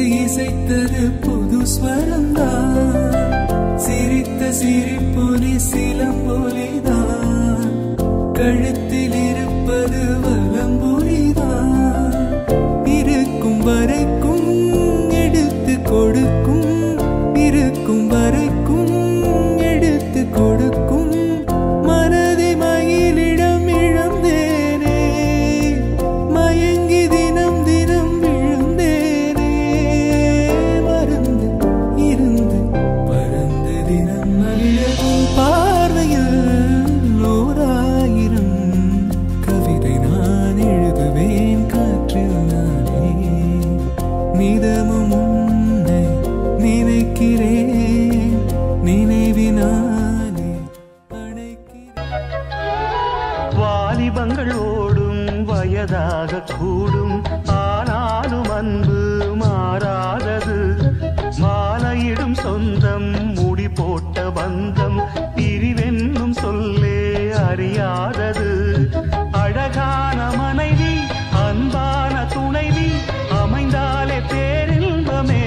இசைத்தது புது ஸ்வரம்தான் சிரித்த சிரிப்பொலி சிலம்பொலிதான் கழுத்தில் இருப்பது வலம்புரிதான் இருக்கும் வரைக்கும் எடுத்து கொடுக்கும் இருக்கும் வரைக்கும் எடுத்து கொடுக்கும் மனதை மயிலிடம் இழந்தேனே மயங்கி தினம் தினம் விழுந்தேனே மறந்து இருந்து பறந்து தினம் மகிழவும் பார்வையில் ஓராயிரம் கவிதை நான் எழுதுவேன் காற்றில் நானே நிதமும் உன்னை நினைக்கிறேன் நினைவினாலே அணைக்கிறேன் வாலிபங்கள் ஓடும் வயதாக கூடும் ஆனாலும் அன்பு மாறாதது மாலையிடும் சொந்தம் முடி போட்ட பந்தம் பிரிவென்னும் சொல்லே அறியாதது அழகான மனைவி அன்பான துணைவி அமைந்தாலே பேரின்பமே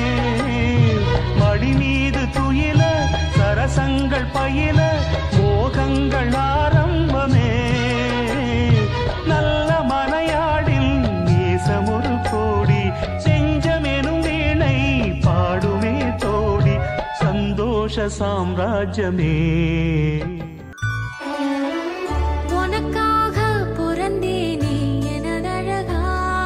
மடி மீது துயில சரசங்கள் பயில மோகங்கள் ஆரம்பமே நல்ல மனையாடில் நேசம் ஒரு கோடி செஞ்சமெனும் வீணை பாடுமே தோடி சந்தோஷ சாம்ராஜ்யமே உனக்காக பிறந்தேனே எனதழகா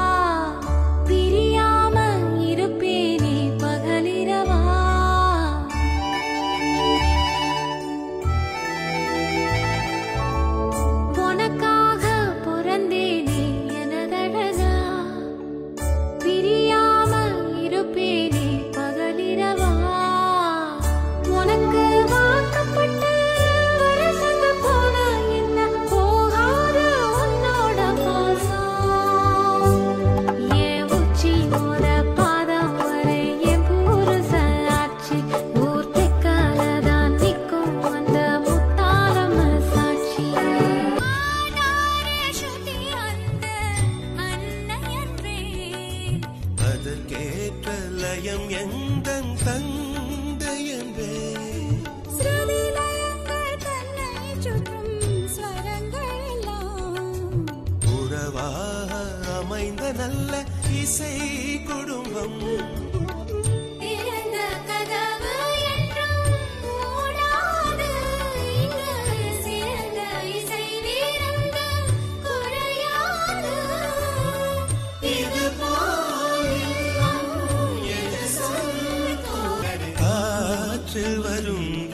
பிரியாம இருப்பேனே பகலிரவா உனக்காக பிறந்தேனே எனதழகா பிரியாம இருப்பேனே பகலிரவா உனக்கு வாக்கப்பட்டு வருஷங்க போன என்ன போகாத உன்னோட பாசம் என் உச்சி மோத பாதம் வரை என் புருஷ ஆட்சி ஊர்த்திக்காலதான் நிற்கும் அந்த முத்தாரம சாட்சி அதற்கேற்ற லயம் எந்தன் தந்தை என்பே உறவாக அமைந்த நல்ல இசை குடும்பம் காற்றில் வரும்